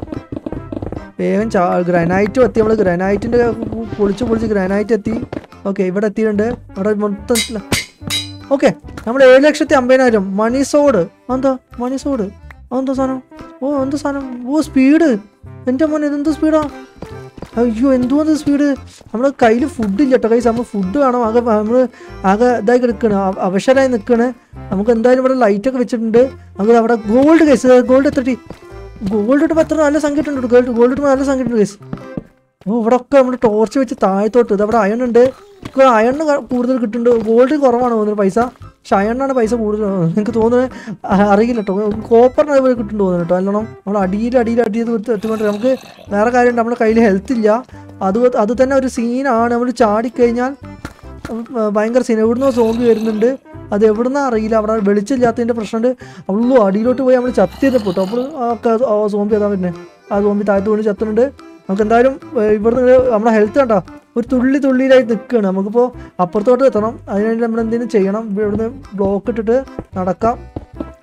[SPEAKER 1] വേഗം ചാ ഗ്രനൈറ്റും എത്തി നമ്മൾ ഗ്രനൈറ്റിൻ്റെ പൊളിച്ച് പൊളിച്ച് ഗ്രനൈറ്റ് എത്തി ഓക്കെ ഇവിടെ എത്തിയിട്ടുണ്ട് അവിടെ മൊത്തം ഓക്കെ നമ്മൾ ഏഴ് ലക്ഷത്തി അമ്പതിനായിരം മണി സോഡ് എന്താ മണി സോഡ് അതെന്താ സാധനം ഓ എന്താ സാധനം ഓ സ്പീഡ് എൻ്റെ മോനെ ഇതെന്താ സ്പീഡാ അയ്യോ എന്തോ സ്പീഡ് നമ്മുടെ കയ്യിൽ ഫുഡ് ഇല്ല കേട്ടോ കൈസ് നമ്മൾ ഫുഡ് വേണം ആകെ നമ്മൾ ആകെ ഇതായി കിടക്കണ് അവ- അവശരായി നിൽക്കണ് നമുക്ക് എന്തായാലും ഇവിടെ ലൈറ്റൊക്കെ വെച്ചിട്ടുണ്ട് നമുക്ക് അവിടെ ഗോൾഡ് കൈസ് ഗോൾഡ് എത്ര ഗോൾഡ് ഇട്ടുമ്പോൾ എത്ര നല്ല സംഖ്യ ഉണ്ട് ഗോൾഡ് ഗോൾഡ് ഇട്ടുമ്പോൾ നല്ല സംഖ്യ ഉണ്ട് കൈസ് ഓ ഇവിടെ ഒക്കെ നമ്മൾ ടോർച്ച് വെച്ച് താഴത്തോട്ട് ഇത് അവിടെ അയൺ ഉണ്ട് അയണ് കൂടുതൽ കിട്ടുന്നുണ്ട് ഗോൾഡ് കുറവാണ് തോന്നുന്നത് പൈസ പക്ഷെ അയണ്ണാണ് പൈസ കൂടുതൽ എനിക്ക് തോന്നുന്നത് അ- അറിയില്ല കേട്ടോ കോപ്പറിന് അതുപോലെ കിട്ടുന്നു തോന്നുന്നു കേട്ടോ അല്ലോണം നമ്മൾ അടിയിൽ അടിയിൽ അടിയിൽ കൊടുത്ത് എത്തിക്കൊണ്ട് നമുക്ക് വേറെ കാര്യം നമ്മുടെ കയ്യിൽ ഹെൽത്ത് ഇല്ല അത് അത് തന്നെ ഒരു സീനാണ് നമ്മൾ ചാടിക്കഴിഞ്ഞാൽ ഉം, ഭയങ്കര സീൻ എവിടുന്നോ സോംബി വരുന്നുണ്ട് അത് എവിടുന്ന അറിയില്ല അവിടെ വെളിച്ചില്ലാത്തതിൻ്റെ പ്രശ്നമുണ്ട് ഉള്ളൂ അടിയിലോട്ട് പോയി നമ്മൾ ചത്തിയത് പോട്ടോ അപ്പോൾ ആ സോംബി അതാ പിന്നെ ആ സോംബി താഴത്ത് വീണ് ചത്തുന്നുണ്ട് നമുക്ക് എന്തായാലും ഏർ, ഇവിടുന്ന് നമ്മുടെ ഹെൽത്ത് കണ്ടോ ഒരു തുള്ളി തുള്ളിയിലായി നിൽക്കുകയാണ് നമുക്കിപ്പോൾ അപ്പുറത്തോട്ട് എത്തണം അതിനുവേണ്ടി നമ്മൾ എന്തെങ്കിലും ചെയ്യണം ഇവിടുന്ന് ബ്ലോക്ക് ഇട്ടിട്ട് നടക്കാം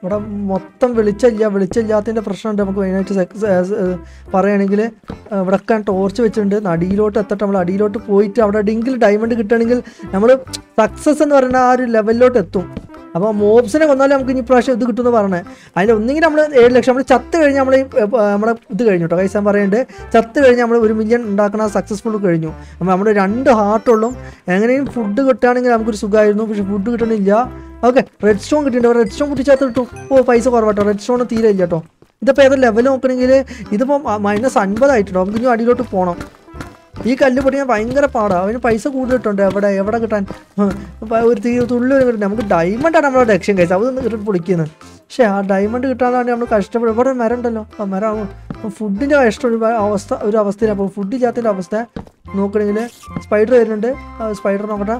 [SPEAKER 1] ഇവിടെ മൊത്തം വെളിച്ചമില്ല വെളിച്ചമില്ലാത്തതിൻ്റെ പ്രശ്നമുണ്ട് നമുക്ക് മെയിനായിട്ട് സെക്സ് പറയുകയാണെങ്കിൽ ഇവിടെ ഒക്കെ ടോർച്ച് വെച്ചിട്ടുണ്ട് അടിയിലോട്ട് എത്തട്ടെ നമ്മൾ അടിയിലോട്ട് പോയിട്ട് അവിടെ എവിടെയെങ്കിലും ഡയമണ്ട് കിട്ടുകയാണെങ്കിൽ നമ്മൾ സക്സസ് എന്ന് പറയുന്ന ആ ഒരു ലെവലിലോട്ട് എത്തും അപ്പോൾ മോബ്സിനെ കൊന്നാലും നമുക്ക് ഇനി പ്രാവശ്യം ഇത് കിട്ടുമെന്ന് പറഞ്ഞത് അതിൽ ഒന്നെങ്കിൽ നമ്മൾ ഏഴ് ലക്ഷം നമ്മൾ ചത്ത് കഴിഞ്ഞാൽ നമ്മൾ നമ്മുടെ ഇത് കഴിഞ്ഞു കേട്ടോ കൈസാൻ പറയുന്നുണ്ട് ചത്ത് കഴിഞ്ഞാൽ നമ്മൾ ഒരു മില്യൺ ഉണ്ടാക്കണ സക്സസ്ഫുൾ കഴിഞ്ഞു അപ്പോൾ നമ്മൾ രണ്ട് ഹാർട്ടുള്ളൂ എങ്ങനെയും ഫുഡ് കിട്ടുകയാണെങ്കിൽ നമുക്കൊരു സുഖമായിരുന്നു പക്ഷെ ഫുഡ് കിട്ടണില്ല ഓക്കെ റെഡ് സ്റ്റോൺ കിട്ടിയിട്ടുണ്ട് റെഡ് സ്റ്റോൺ കുട്ടിച്ചകത്ത് കിട്ടും ഓ പൈസ കുറവാട്ടോ റെഡ് സ്റ്റോൺ തീരെ ഇല്ല കേട്ടോ ഇതിപ്പോൾ ഏതാ ലെവൽ നോക്കണമെങ്കിൽ ഇതിപ്പോൾ മൈനസ് അൻപതായിട്ടുണ്ടോ നമുക്ക് ഇനി അടിയിലോട്ട് പോകണം ഈ കല്ല് പൊടിയാൻ ഭയങ്കര പാടാണ് അവന് പൈസ കൂടുതൽ കിട്ടുന്നുണ്ട് എവിടെ എവിടെ കിട്ടാൻ ഹ്, ഇപ്പൊ ഒരു തീ തുള്ളി ഒരു കിട്ടും നമുക്ക് ഡയമണ്ടാണ് നമ്മളെ ലക്ഷ്യം കഴിച്ചത് അതൊന്ന് കിട്ടും പൊളിക്കുന്നത് പക്ഷേ ആ ഡയമണ്ട് കിട്ടാനാണ് നമ്മൾ കഷ്ടപ്പെടും ഇവിടെ ഒരു മരം ഉണ്ടല്ലോ ആ മരം ഫുഡിൻ്റെ കഷ്ടം ഒരു അവസ്ഥ ഒരു അവസ്ഥയിലാണ് അപ്പോൾ ഫുഡ് ഇല്ലാത്തതിൻ്റെ അവസ്ഥ നോക്കണമെങ്കിൽ സ്പൈഡർ വരുന്നുണ്ട് സ്പൈഡർ നോക്കട്ടെ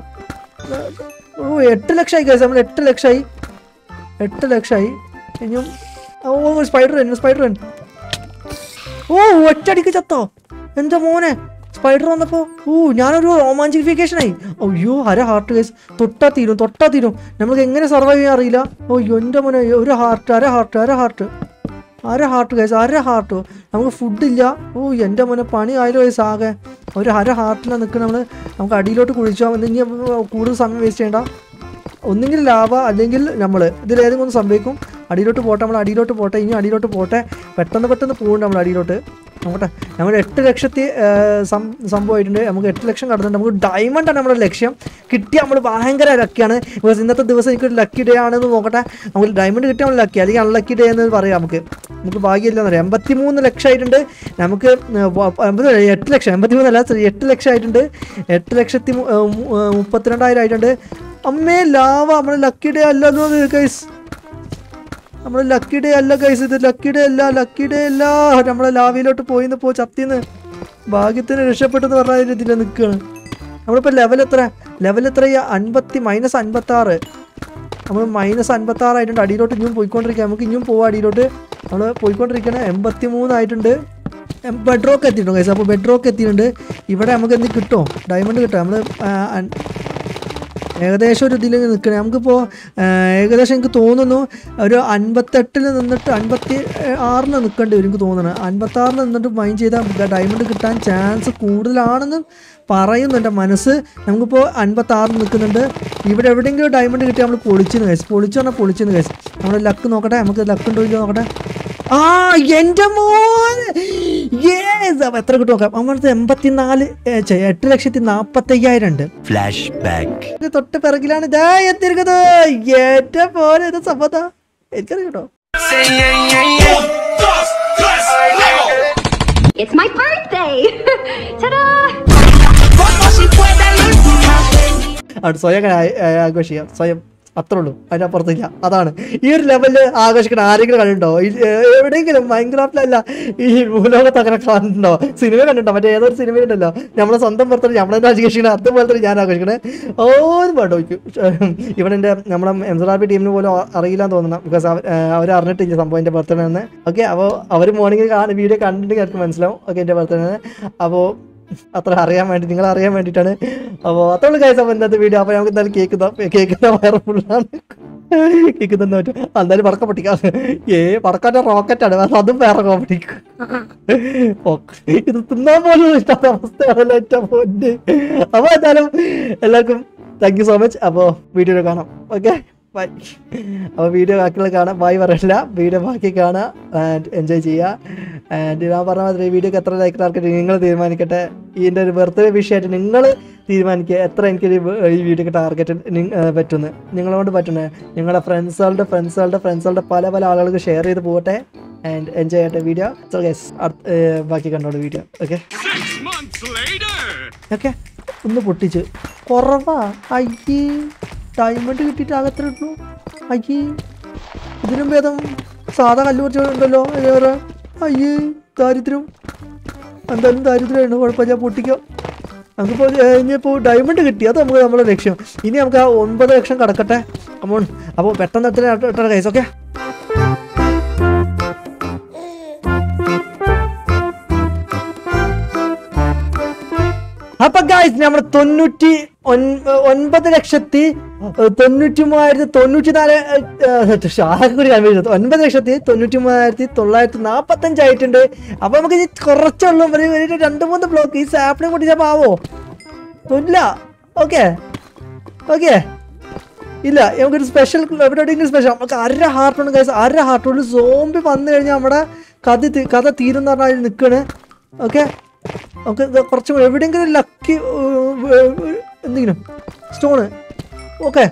[SPEAKER 1] ഓ എട്ട് ലക്ഷമായി കഴിച്ചു നമ്മൾ എട്ട് ലക്ഷമായി എട്ട് ലക്ഷമായി ഇനിയും ഓ സ്പൈഡർ വരുന്നു സ്പൈഡർ വരുന്നു ഓ ഒറ്റടിക്ക് ചത്തോ എന്താ മോനെ സ്പൈഡർ വന്നപ്പോ ഓ ഞാനൊരു റോമാഞ്ചിഫിക്കേഷൻ ആയി അയ്യോ അര ഹാർട്ട് കേസ് തൊട്ടാ തീരും തൊട്ടാ തീരും നമുക്ക് എങ്ങനെ സർവൈവ് ചെയ്യാൻ അറിയില്ല ഓ എൻ്റെ മോനെ ഒരു ഹാർട്ട് അര ഹാർട്ട് അര ഹാർട്ട് അര ഹാർട്ട് കേസ് അര ഹാർട്ട് നമുക്ക് ഫുഡില്ല ഓ എൻ്റെ മോനെ പണി ആയാലും കേസ് ആകെ ഒരു അര ഹാർട്ടിലാണ് നിൽക്കുന്നത് നമ്മൾ നമുക്ക് അടിയിലോട്ട് കുഴിച്ചാൽ മതി ഇനി കൂടുതൽ സമയം വേസ്റ്റ് ചെയ്യണ്ട ഒന്നെങ്കിൽ ലാഭ അല്ലെങ്കിൽ നമ്മൾ ഇതിലേതെങ്കിലും ഒന്ന് സംഭവിക്കും അടിയിലോട്ട് പോട്ടെ നമ്മൾ അടിയിലോട്ട് പോട്ടെ ഇനി അടിയിലോട്ട് പോട്ടെ പെട്ടെന്ന് പെട്ടെന്ന് പോകുന്നുണ്ട് നമ്മൾ അടിയിലോട്ട് നോക്കട്ടെ നമ്മൾ എട്ട് ലക്ഷത്തി ആ, സം- സംഭവമായിട്ടുണ്ട് നമുക്ക് എട്ട് ലക്ഷം കടന്നുണ്ട് നമുക്ക് ഡയമണ്ടാണ് നമ്മുടെ ലക്ഷ്യം കിട്ടിയ നമ്മൾ ഭയങ്കര ലക്കിയാണ് ബിക്കോസ് ഇന്നത്തെ ദിവസം എനിക്കൊരു ലക്കി ഡേ ആണെന്ന് നോക്കട്ടെ നമുക്ക് ഡയമണ്ട് കിട്ടിയ നമ്മൾ ലക്കി അല്ലെങ്കിൽ അൺലക്കി ഡേ എന്ന് പറയാം നമുക്ക് നമുക്ക് ഭാഗ്യമില്ലെന്ന് പറയാം എൺപത്തി മൂന്ന് ലക്ഷമായിട്ടുണ്ട് നമുക്ക് ഏർ, വ- എൺപത് എട്ട് ലക്ഷം എൺപത്തി മൂന്നല്ല sorry, എട്ട് ലക്ഷമായിട്ടുണ്ട് എട്ട് ലക്ഷത്തി മു- ഏർ, മു- ഏർ, മുപ്പത്തിരണ്ടായിരം ആയിട്ടുണ്ട് അമ്മേ ലാവ നമ്മുടെ ലക്കി ഡേ അല്ലല്ലോ ഗൈസ് നമ്മുടെ ലക്കി ഡേ അല്ല ഗൈസ് ഇത് ലക്കി ഡേ അല്ല ലക്കി ഡേ അല്ല നമ്മളെ ലാവിയിലോട്ട് പോയിന്ന് പോ ചത്തിന്ന് ഭാഗ്യത്തിന് രക്ഷപ്പെട്ടെന്ന് പറഞ്ഞാൽ ഇതിൽ നിൽക്കുകയാണ് നമ്മളിപ്പോൾ ലെവൽ എത്ര ലെവൽ എത്ര അൻപത്തി മൈനസ് അൻപത്തി ആറ് നമ്മൾ മൈനസ് അൻപത്തി ആറായിട്ടുണ്ട് അടിയിലോട്ട് ഇനിയും പോയിക്കൊണ്ടിരിക്കുക നമുക്ക് ഇനിയും പോവാം അടിയിലോട്ട് നമ്മൾ പോയിക്കൊണ്ടിരിക്കണേ എൺപത്തി മൂന്നായിട്ടുണ്ട് ബെഡ്റോക്ക് എത്തിയിട്ടുണ്ട് ഗൈസ് അപ്പോൾ ബെഡ്റോക്ക് എത്തിയിട്ടുണ്ട് ഇവിടെ നമുക്ക് എന്ത് കിട്ടുമോ ഡയമണ്ട് കിട്ടും നമ്മൾ ഏകദേശം ഒരു ഇതിൽ നിൽക്കണേ നമുക്കിപ്പോൾ ഏകദേശം എനിക്ക് തോന്നുന്നു ഒരു അൻപത്തെട്ടിൽ നിന്നിട്ട് അൻപത്തി ആറിൽ നിൽക്കേണ്ടി വരും എനിക്ക് തോന്നുന്നത് അൻപത്താറിൽ നിന്നിട്ട് മൈൻഡ് ചെയ്താൽ ഡയമണ്ട് കിട്ടാൻ ചാൻസ് കൂടുതലാണെന്ന് പറയുന്നു എൻ്റെ മനസ്സ് നമുക്കിപ്പോൾ അൻപത്താറിൽ നിൽക്കുന്നുണ്ട് ഇവിടെ എവിടെയെങ്കിലും ഡയമണ്ട് കിട്ടി നമ്മൾ പൊളിച്ചെന്ന് കഴിച്ചു പൊളിച്ചു പറഞ്ഞാൽ പൊളിച്ചെന്ന് കഴിച്ചു നമ്മൾ ലക്ക് നോക്കട്ടെ നമുക്ക് ലക്ക് ഉണ്ടോ ഇല്ലയോ നോക്കട്ടെ ആ എൻ്റെ മോൻ Yes! അപ്പൊ എത്ര കിട്ടും നോക്കാം നമ്മളത് എൺപത്തിനാല് ഏ, ഛെ, എട്ട് ലക്ഷത്തി നാപ്പത്തയ്യായിരം ഉണ്ട്
[SPEAKER 2] Flashback.
[SPEAKER 1] ഇത് തൊട്ട് പിറകിലാണ് ഇതാ എത്തിയിരിക്കുന്നത് ഏറ്റവും പോലെ ഇത് സംഭവം എനിക്കറിയാം കേട്ടോ
[SPEAKER 3] It's my birthday! Ta-da!
[SPEAKER 1] ആണ് സ്വയം അങ്ങനെ ആ- ആ- ആഘോഷിക്കാം സ്വയം അത്രേ ഉള്ളൂ അതിനപ്പുറത്തില്ല അതാണ് ഈ ഒരു ലെവലിൽ ആഘോഷിക്കുന്ന ആരെങ്കിലും കണ്ടിട്ടുണ്ടോ ഈ- ഏ- എവിടെയെങ്കിലും മൈൻക്രാഫ്റ്റിലല്ല ഈ ഭൂലോകത്ത് അങ്ങനെ കണ്ടിട്ടുണ്ടോ സിനിമ കണ്ടിട്ടുണ്ടോ മറ്റേ ഏതൊരു സിനിമയുണ്ടല്ലോ നമ്മളെ സ്വന്തം പുറത്തൊരു നമ്മളെന്താ ആഘോഷിക്കണേ അതുപോലത്തെ ഞാൻ ആഘോഷിക്കണേ ഓരും പാട്ടോ ഇവിടെ എൻ്റെ നമ്മളെ എം സി ആർ പി ടീമിന് പോലും അറിയില്ലാന്ന് തോന്നുന്നു ബിക്കോസ് അവർ അറിഞ്ഞിട്ടില്ല സംഭവം എൻ്റെ ബർത്ത്ഡേ എന്ന് ഓക്കെ അപ്പോൾ അവർ മോർണിംഗ് കാണും വീഡിയോ കണ്ടിട്ട് എനിക്ക് മനസ്സിലാവും ഓക്കെ എൻ്റെ ബർത്ത്ഡേ അപ്പോൾ അത്ര അറിയാൻ വേണ്ടി നിങ്ങൾ അറിയാൻ വേണ്ടിയിട്ടാണ് അപ്പോൾ അത്രയുള്ള കാര്യം അപ്പോൾ ഇന്നത്തെ വീഡിയോ അപ്പോൾ നമുക്ക് എന്തായാലും കേക്ക് കേൾക്കുന്ന വയറ് ഫുള്ളാണ് കേക്ക് തന്നെ പറ്റും എന്തായാലും പറക്ക പൊട്ടിക്കാം ഏ പറക്കാൻ്റെ റോക്കറ്റാണ് വേറെ അതും വേറെ കോമ്പറ്റിക്കും ഇത് തിന്നാൻ പോലും ഇഷ്ടത്തെ അവസ്ഥയാണല്ലോ ഏറ്റവും പൊന്ന് അപ്പോൾ എന്തായാലും എല്ലാവർക്കും താങ്ക് യു സോ മച്ച് അപ്പോൾ വീഡിയോ കാണാം ഓക്കെ ബൈ അപ്പോൾ വീഡിയോ ബാക്കിയുള്ള കാണാം ബൈ പറയില്ല വീഡിയോ ബാക്കി കാണാം ആൻഡ് എൻജോയ് ചെയ്യുക ആൻഡ് ഞാൻ പറഞ്ഞ മാതിരി ഈ വീഡിയോക്ക് എത്ര ലൈക്ക് ആർക്കട്ടെ നിങ്ങൾ തീരുമാനിക്കട്ടെ ഇതിൻ്റെ ഒരു ബർത്ത്ഡേ വിഷയമായിട്ട് നിങ്ങൾ തീരുമാനിക്കുക എത്ര എനിക്ക് ഈ വീഡിയോക്ക് ടാർഗറ്റ് പറ്റുന്നു നിങ്ങളോട് പറ്റുന്നത് നിങ്ങളുടെ ഫ്രണ്ട്സുകളുടെ ഫ്രണ്ട്സുകളുടെ ഫ്രണ്ട്സുകളുടെ പല പല ആളുകൾക്ക് ഷെയർ ചെയ്ത് പോകട്ടെ ആൻഡ് എൻജോയ് ചെയ്യട്ടെ വീഡിയോ സോ ഗസ് ബാക്കി കണ്ടോളൂ വീഡിയോ ഓക്കെ ഓക്കെ ഒന്ന് പൊട്ടിച്ച് കുറവാ അയ്യേ ഡയമണ്ട് കിട്ടിയിട്ട് അകത്ര ഇട്ടു അയ്യേ ഇതിനും ഭേദം സാധാ കല്ല് കുറച്ചുണ്ടല്ലോ വേറെ അയ്യേ ദാരിദ്ര്യം എന്തായാലും ദാരിദ്ര്യമാണ് കുഴപ്പമില്ല പൊട്ടിക്കാം നമുക്കിപ്പോൾ ഇനിയിപ്പോൾ ഡയമണ്ട് കിട്ടി അത് നമുക്ക് നമ്മുടെ ലക്ഷ്യം ഇനി നമുക്ക് ആ ഒൻപത് ലക്ഷം കടക്കട്ടെ അപ്പോൾ അപ്പോൾ പെട്ടെന്ന് എത്ര കൈസ് ഓക്കെ അപ്പൊ ഗായ്സ് നമ്മൾ തൊണ്ണൂറ്റി ഒൻ- ഒൻപത് ലക്ഷത്തി തൊണ്ണൂറ്റി മൂവായിരത്തി തൊണ്ണൂറ്റി നാല് ആകെ കൂടി കൺഫ്യൂഷൻ ഒൻപത് ലക്ഷത്തി തൊണ്ണൂറ്റി മൂവായിരത്തി തൊള്ളായിരത്തി നാൽപ്പത്തഞ്ച് ആയിട്ടുണ്ട് അപ്പൊ നമുക്ക് ഇനി കുറച്ചുള്ളൂ ഒരു ഒരു രണ്ട് മൂന്ന് ബ്ലോക്ക് ഈ സാപ്പിനെ കൂട്ടി ഞാൻ ആവോ ഇല്ല ഓക്കെ ഓക്കെ ഇല്ല നമുക്കൊരു സ്പെഷ്യൽ എവിടെയെങ്കിലും സ്പെഷ്യൽ നമുക്ക് അര ഹാർട്ടുണ്ട് ഗൈസ് അര ഹാർട്ടുണ്ട് സോംബി വന്നു കഴിഞ്ഞാൽ നമ്മുടെ കഥ തി- കഥ തീരുന്ന പറഞ്ഞാൽ അതിൽ നിൽക്കണ് ഓക്കെ നമുക്ക് ഇത് കുറച്ച് എവിടെയെങ്കിലും ലക്കി എന്തെങ്കിലും സ്റ്റോണ് ഓക്കെ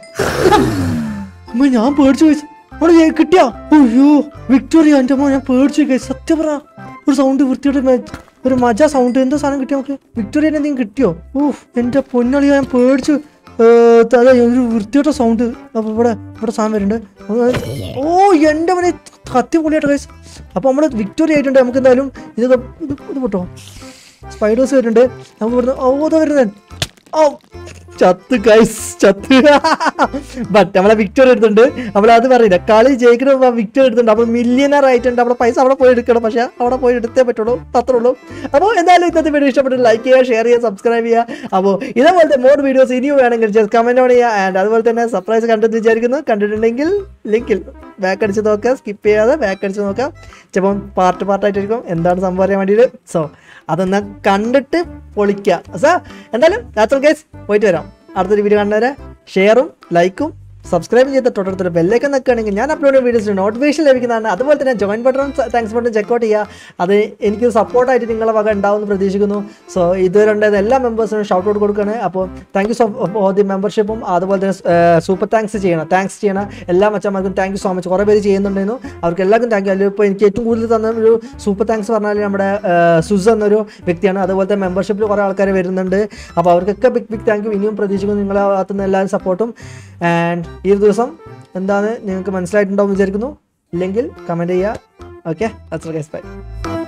[SPEAKER 1] അമ്മ ഞാൻ പേടിച്ചു പോയി അവിടെ ഞാൻ കിട്ടിയാ അയ്യോ വിക്ടോറിയ എൻ്റെ അമ്മ ഞാൻ പേടിച്ചു പോയി സത്യം പറ ഒരു സൗണ്ട് വൃത്തിയുടെ മെ- ഒരു മജ സൗണ്ട് എന്തോ സാധനം കിട്ടിയോ നമുക്ക് വിക്ടോറിയ എന്തെങ്കിലും കിട്ടിയോ ഊഹ് എൻ്റെ പൊന്നളി ഞാൻ പേടിച്ചു ഏർ, അതെ ഒരു വൃത്തിയുടെ സൗണ്ട് അപ്പൊ ഇവിടെ ഇവിടെ സാധനം വരുന്നുണ്ട് ഓ എൻ്റെ മനെ കത്തി പൊളിയാട്ടോ ഗൈസ് അപ്പൊ നമ്മള് വിക്ടോറിയ ആയിട്ടുണ്ട് നമുക്ക് എന്തായാലും ഇതൊക്കെ ഇത് ഇത് പൊട്ടോ സ്പൈഡേഴ്സ് വരുന്നുണ്ട് നമുക്ക് ഇവിടുന്ന് ഓ ഇതാ വരുന്നത് ഓ ചത്ത് ഗൈസ് ചത്ത് ബട്ട് നമ്മളെ വിക്ടർ എടുത്തിട്ടുണ്ട് നമ്മൾ അത് പറയില്ല കളി ജയിക്കുന്ന വിക്ടർ എടുത്തിട്ടുണ്ട് അപ്പോൾ മില്യനർ ആയിട്ടുണ്ട് നമ്മുടെ പൈസ അവിടെ പോയി എടുക്കണം പക്ഷെ അവിടെ പോയി എടുത്തേ പറ്റുള്ളൂ അത്രേ ഉള്ളൂ അപ്പോൾ എന്തായാലും ഇന്നത്തെ വീഡിയോ ഇഷ്ടപ്പെട്ട് ലൈക്ക് ചെയ്യുക ഷെയർ ചെയ്യുക സബ്സ്ക്രൈബ് ചെയ്യുക അപ്പോൾ ഇതേപോലത്തെ മോർ വീഡിയോസ് ഇനിയും വേണമെങ്കിൽ ജസ്റ്റ് കമൻറ്റ് ഓൺ ചെയ്യുക ആൻഡ് അതുപോലെ തന്നെ സർപ്രൈസ് കണ്ടെന്ന് വിചാരിക്കുന്നു കണ്ടിട്ടുണ്ടെങ്കിൽ ലിങ്കിൽ ബാക്ക് അടിച്ച് നോക്കുക സ്കിപ്പ് ചെയ്യാതെ ബാക്ക് അടിച്ച് നോക്കാം ചിലപ്പം പാർട്ട് പാർട്ടായിട്ടിരിക്കും എന്താണ് സംഭവം അറിയാൻ വേണ്ടിയിട്ട് സോ അതൊന്ന് കണ്ടിട്ട് പൊളിക്കുക സോ എന്തായാലും രാത്രി ഗൈസ് പോയിട്ട് വരാം അടുത്തൊരു വീഡിയോ കാണുന്നവരെ ഷെയറും ലൈക്കും സബ്സ്ക്രൈബ് ചെയ്ത് തൊട്ടടുത്തൊരു ബെല്ലൈക്കൻ നിൽക്കുകയാണെങ്കിൽ ഞാൻ അപ്ലോഡ് ചെയ്യുന്ന വീഡിയോസിന് നോട്ടിഫിക്കേഷൻ ലഭിക്കുന്നതാണ് അതുപോലെ തന്നെ join button thanks button checkout ചെയ്യുക അത് എനിക്ക് സപ്പോർട്ടായിട്ട് നിങ്ങളെ വക ഉണ്ടാവുമെന്ന് പ്രതീക്ഷിക്കുന്നു സോ ഇതുവരെ ഉണ്ടായത് എല്ലാ മെമ്പേഴ്സിനും ഷൗട്ട് ഔട്ട് കൊടുക്കുകയാണ് അപ്പോൾ thank you so for the മെമ്പർഷിപ്പും അതുപോലെ തന്നെ സൂപ്പർ താങ്ക്സ് ചെയ്യണം താങ്ക്സ് ചെയ്യണം എല്ലാ മച്ചന്മാർക്കും താങ്ക് യു സോ മച്ച് കുറേ പേര് ചെയ്യുന്നുണ്ടായിരുന്നു അവർക്ക് എല്ലാവർക്കും താങ്ക് യു അതിൽ ഇപ്പോൾ എനിക്ക് ഏറ്റവും കൂടുതൽ തന്ന ഒരു സൂപ്പർ താങ്ക്സ് പറഞ്ഞാൽ നമ്മുടെ സുസ് എന്നൊരു വ്യക്തിയാണ് അതുപോലെ തന്നെ മെമ്പർഷിപ്പിൽ കുറേ ആൾക്കാർ വരുന്നുണ്ട് അപ്പോൾ അവർക്കൊക്കെ ബിഗ് ബിഗ് താങ്ക് യു ഇനിയും പ്രതീക്ഷിക്കുന്നു നിങ്ങളെ ഭാഗത്തുനിന്ന് എല്ലാവരും സപ്പോർട്ടും ആൻഡ് ഈ ഒരു ദിവസം എന്താണ് നിങ്ങൾക്ക് മനസ്സിലായിട്ടുണ്ടാവും വിചാരിക്കുന്നു ഇല്ലെങ്കിൽ കമൻറ്റ് ചെയ്യുക ഓക്കെ അത്ര കേസ് ബൈ